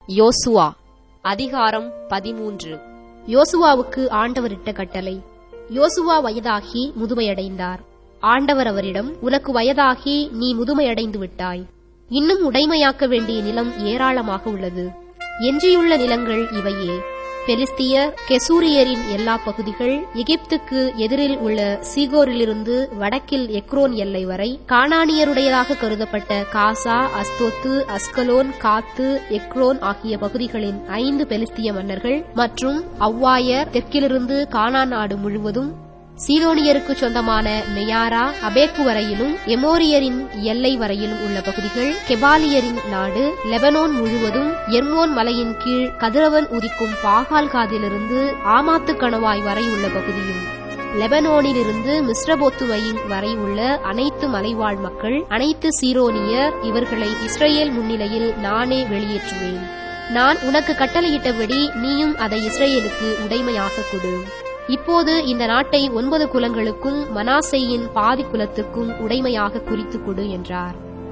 யோசுவா அதிகாரம் பதிமூன்று யோசுவாவுக்கு ஆண்டவரிட்ட கட்டளை யோசுவா வயதாகி முதுமையடைந்தார் ஆண்டவர் அவரிடம் உனக்கு வயதாகி நீ முதுமையடைந்து விட்டாய் இன்னும் உடைமையாக்க வேண்டிய நிலம் ஏராளமாக உள்ளது எஞ்சியுள்ள நிலங்கள் இவையே பெலிஸ்தியர் கெசூரியரின் எல்லா பகுதிகள் எகிப்துக்கு எதிரில் உள்ள சீகோரிலிருந்து வடக்கில் எக்ரோன் எல்லை வரை கானானியருடையதாக கருதப்பட்ட காசா அஸ்தோத்து அஸ்கலோன் காத்து எக்ரோன் ஆகிய பகுதிகளின் ஐந்து பெலிஸ்திய மன்னர்கள் மற்றும் அவ்வாயர் தெற்கிலிருந்து கானான் நாடு முழுவதும் சீதோனியருக்கு சொந்தமான மெயாரா அபேக்கு வரையிலும் எமோரியரின் எல்லை வரையிலும் உள்ள பகுதிகள் கெபாலியரின் நாடு லெபனோன் முழுவதும் எர்மோன் மலையின் கீழ் கதிரவன் உதிக்கும் பாகால் காதிலிருந்து ஆமாத்து கணவாய் வரை உள்ள பகுதியும் லெபனோனிலிருந்து மிஸ்ரபோத்துவையின் வரை உள்ள அனைத்து மலைவாழ் மக்கள் அனைத்து சீரோனியர் இவர்களை இஸ்ரேல் முன்னிலையில் நானே வெளியேற்றுவேன் நான் உனக்கு கட்டளையிட்டபடி நீயும் அதை இஸ்ரேலுக்கு உடைமையாக கொடு இப்போது இந்த நாட்டை ஒன்பது குலங்களுக்கும் மனாசையின் பாதி குலத்துக்கும் உடைமையாக குறித்துக் கொடு என்றார்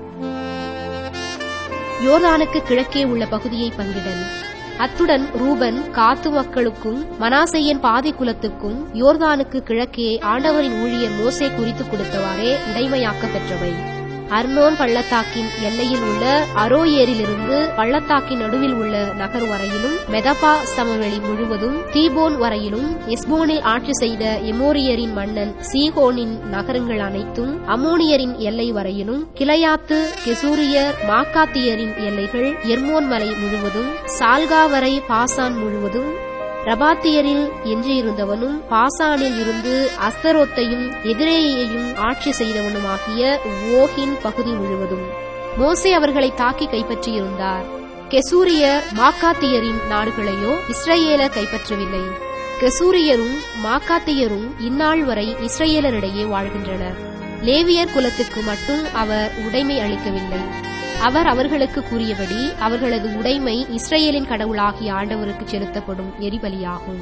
யோர்தானுக்கு கிழக்கே உள்ள பகுதியை பங்கிடல் அத்துடன் ரூபன் காத்து மக்களுக்கும் மனாசையின் பாதி குலத்துக்கும் யோர்தானுக்கு கிழக்கே ஆண்டவரின் ஊழியர் மோசே குறித்துக் கொடுத்தவாறே உடைமையாக்க பெற்றவை அர்னோன் பள்ளத்தாக்கின் எல்லையில் உள்ள அரோயேரிலிருந்து பள்ளத்தாக்கின் நடுவில் உள்ள நகர் வரையிலும் மெதபா சமவெளி முழுவதும் தீபோன் வரையிலும் எஸ்போனில் ஆட்சி செய்த எமோரியரின் மன்னன் சீகோனின் நகரங்கள் அனைத்தும் அமோனியரின் எல்லை வரையிலும் கிளையாத்து கெசூரியர் மாக்காத்தியரின் எல்லைகள் எர்மோன் மலை முழுவதும் சால்கா வரை பாசான் முழுவதும் ரபாத்தியரில் எஞ்சியிருந்தவனும் பாசானில் இருந்து அஸ்தரோத்தையும் எதிரேயையும் ஆட்சி செய்தவனுமாகிய ஓஹின் பகுதி முழுவதும் மோசே அவர்களை தாக்கி கைப்பற்றியிருந்தார் கெசூரியர் மாக்காத்தியரின் நாடுகளையோ இஸ்ரேலர் கைப்பற்றவில்லை கெசூரியரும் மாக்காத்தியரும் இந்நாள் வரை இஸ்ரேலரிடையே வாழ்கின்றனர் லேவியர் குலத்துக்கு மட்டும் அவர் உடைமை அளிக்கவில்லை அவர் அவர்களுக்கு கூறியபடி அவர்களது உடைமை இஸ்ரேலின் கடவுளாகிய ஆண்டவருக்கு செலுத்தப்படும் எரிபலியாகும்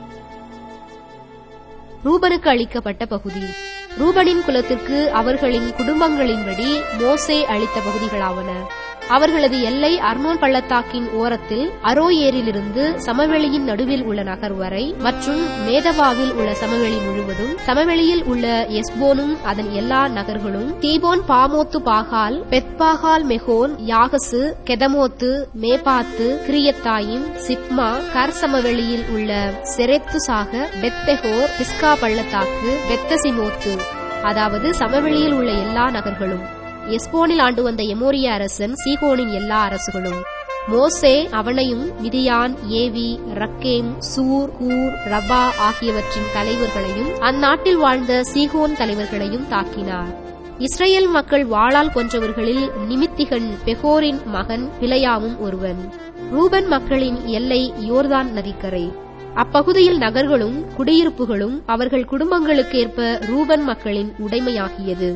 ரூபனுக்கு அளிக்கப்பட்ட பகுதி ரூபனின் குலத்திற்கு அவர்களின் குடும்பங்களின்படி மோசே அளித்த பகுதிகளாவன அவர்களது எல்லை அர்னோன் பள்ளத்தாக்கின் ஓரத்தில் அரோயேரிலிருந்து சமவெளியின் நடுவில் உள்ள நகர் வரை மற்றும் மேதவாவில் உள்ள சமவெளி முழுவதும் சமவெளியில் உள்ள எஸ்போனும் அதன் எல்லா நகர்களும் தீபோன் பாமோத்து பாகால் பெத்பாகால் மெஹோன் யாகசு கெதமோத்து மேபாத்து கிரியத்தாயும் சிப்மா கர் சமவெளியில் உள்ள செரெத்து சாக பெத்தெஹோர் பிஸ்கா பள்ளத்தாக்கு பெத்தசிமோத்து அதாவது சமவெளியில் உள்ள எல்லா நகர்களும் எஸ்போனில் ஆண்டு வந்த எமோரிய அரசன் சீகோனின் எல்லா அரசுகளும் மோசே அவனையும் மிதியான் ஏவி ரக்கேம் சூர் கூர் ரபா ஆகியவற்றின் தலைவர்களையும் அந்நாட்டில் வாழ்ந்த சீகோன் தலைவர்களையும் தாக்கினார் இஸ்ரேல் மக்கள் வாளால் கொன்றவர்களில் நிமித்திகன் பெகோரின் மகன் பிழையாவும் ஒருவன் ரூபன் மக்களின் எல்லை யோர்தான் நதிக்கரை அப்பகுதியில் நகர்களும் குடியிருப்புகளும் அவர்கள் குடும்பங்களுக்கேற்ப ரூபன் மக்களின் உடைமையாகியது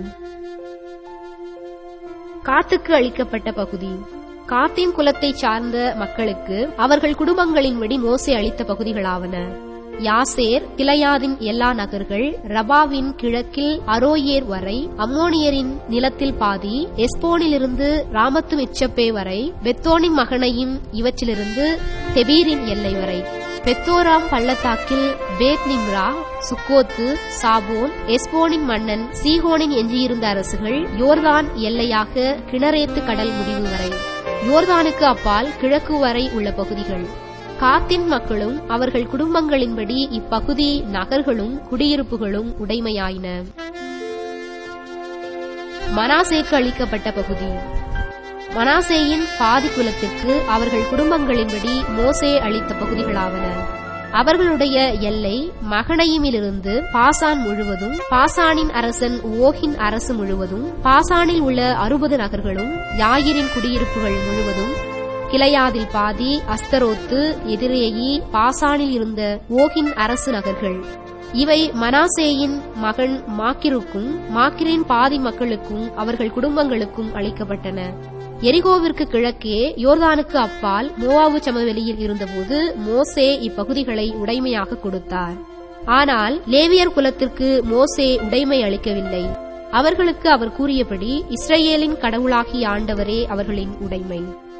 காத்துக்கு அளிக்கப்பட்ட பகுதி காத்தின் குலத்தைச் சார்ந்த மக்களுக்கு அவர்கள் குடும்பங்களின்படி மோசே அளித்த பகுதிகளாவன யாசேர் கிளையாதின் எல்லா நகர்கள் ரபாவின் கிழக்கில் அரோயேர் வரை அம்மோனியரின் நிலத்தில் பாதி எஸ்போனிலிருந்து ராமத்து மிச்சப்பே வரை பெத்தோனின் மகனையும் இவற்றிலிருந்து தெபீரின் எல்லை வரை பெத்தோராம் பள்ளத்தாக்கில் பேத் நிம்ரா சுக்கோத்து சாபோன் எஸ்போனின் மன்னன் சீகோனின் எஞ்சியிருந்த அரசுகள் யோர்தான் எல்லையாக கிணறேத்து கடல் முடிவு வரை யோர்தானுக்கு அப்பால் கிழக்கு வரை உள்ள பகுதிகள் காத்தின் மக்களும் அவர்கள் குடும்பங்களின்படி இப்பகுதி நகர்களும் குடியிருப்புகளும் உடைமையாயின மனாசேக்கு அளிக்கப்பட்ட பகுதி மனாசேயின் பாதி குலத்திற்கு அவர்கள் குடும்பங்களின்படி மோசே அளித்த பகுதிகளாவன அவர்களுடைய எல்லை மகனையுமிலிருந்து பாசான் முழுவதும் பாசானின் அரசன் ஓகின் அரசு முழுவதும் பாசானில் உள்ள அறுபது நகர்களும் யாயிரின் குடியிருப்புகள் முழுவதும் கிளையாதில் பாதி அஸ்தரோத்து எதிரேயி பாசானில் இருந்த ஓகின் அரசு நகர்கள் இவை மனாசேயின் மகன் மாக்கிருக்கும் மாக்கிரின் பாதி மக்களுக்கும் அவர்கள் குடும்பங்களுக்கும் அளிக்கப்பட்டன எரிகோவிற்கு கிழக்கே யோர்தானுக்கு அப்பால் மோவாவு சமவெளியில் இருந்தபோது மோசே இப்பகுதிகளை உடைமையாக கொடுத்தார் ஆனால் லேவியர் குலத்திற்கு மோசே உடைமை அளிக்கவில்லை அவர்களுக்கு அவர் கூறியபடி இஸ்ரேலின் கடவுளாகிய ஆண்டவரே அவர்களின் உடைமை